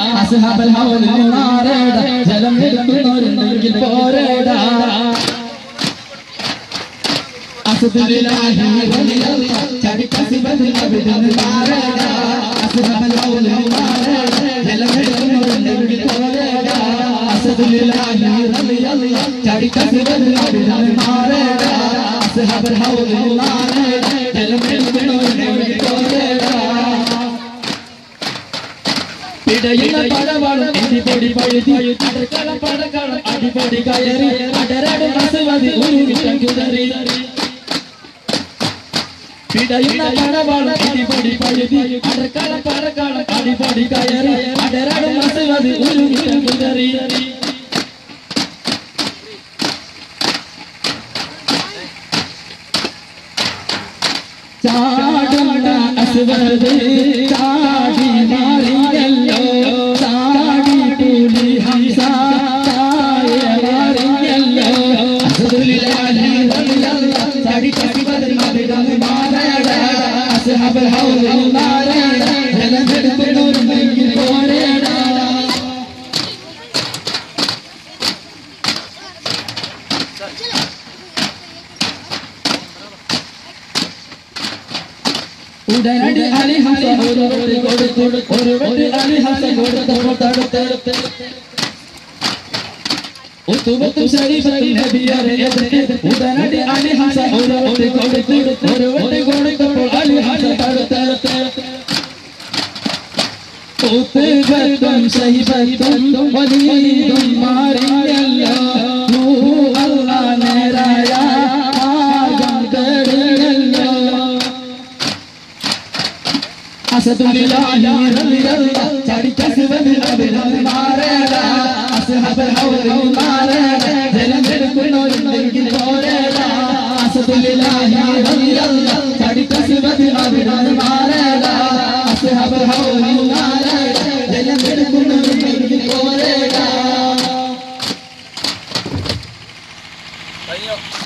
അസ്ഹബൽ ഹൗലിൽ മാറേടാ ജലം എടുക്കുന്നവരുണ്ടെങ്കിൽ പോരേടാ അസ്ഹബിലാഹി വലിയല്ലാ ചടിക്കസിബൽ അബിദിന് മാറേടാ അസ്ഹബൽ ഹൗലിൽ മാറേടാ ജലം എടുക്കുന്നവരുണ്ടെങ്കിൽ പോരേടാ അസ്ഹബിലാഹി വലിയല്ലാ ചടിക്കസിബൽ അബിദിന് മാറേടാ അസ്ഹബൽ ഹൗലിൽ മാറേടാ ജലം എടുക്കുന്നവരുണ്ടെങ്കിൽ പോരേടാ പിടയുന്ന പഴവാളും അടിപൊടി പഴുതി അടക്കള പടക്കളം അടിപൊടി കയറി അടരട് മസുവതി ഒരു വിഷം കുതറി പിടയുന്ന പഴവാളും അടിപൊടി പഴുതി അടക്കള പടക്കളം അടിപൊടി കയറി അടരട് മസുവതി ഒരു വിഷം കുതറി ചാടുന്ന അസുവത് ചാടി മാറിയല്ലോ ചാടി പുലി ഹംസ ചായ മാറിയല്ലോ അസുദുലില്ലാഹി വല്ലല്ലാഹ് ചാടി ചാടി ബദൽ മബിദം മാറട അസ്ഹബൽ ഹൗലിൽ മാറട ജലമെടുക്കുന്നവരുണ്ടെങ്കിൽ പോരേടാ ഉടനടി അലിഹസ ഒരു വെട്ടി കൊടുത്തു ഒരു വെട്ടി അലിഹസ കൊടുത്തപ്പോൾ തടുത്തെടുത്ത് ഉത്തുബത്തും ശരീഫത്തും നബിയരെ എതിർത്ത് ഉടനടി അലിഹസ ഒരു വെട്ടി കൊടുത്തു ഒരു വെട്ടി കൊടുത്തപ്പോൾ അലിഹസ തടുത്തെടുത്ത് ഉത്തുബത്തും ശരീഫത്തും വലിയതും മാറിയല്ലോ അല്ലാ നേരായ മാർഗം തേടിയല്ലോ അസദുലില്ലാഹി റളിയല്ലാ ചടിച്ചസുവത് അബിദം മാറേടാ അസ്ഹബൽ ഹൗലിൽ മാറേടാ ജലം എടുക്കുന്നവരുണ്ടെങ്കിൽ പോരേടാ അസദുലില്ലാഹി റളിയല്ലാ ചടിച്ചസുവത് അബിദം മാറേടാ അസ്ഹബൽ ഹൗലിൽ മാറേടാ ജലം എടുക്കുന്നവരുണ്ടെങ്കിൽ പോരേടാ കഴിഞ്ഞോ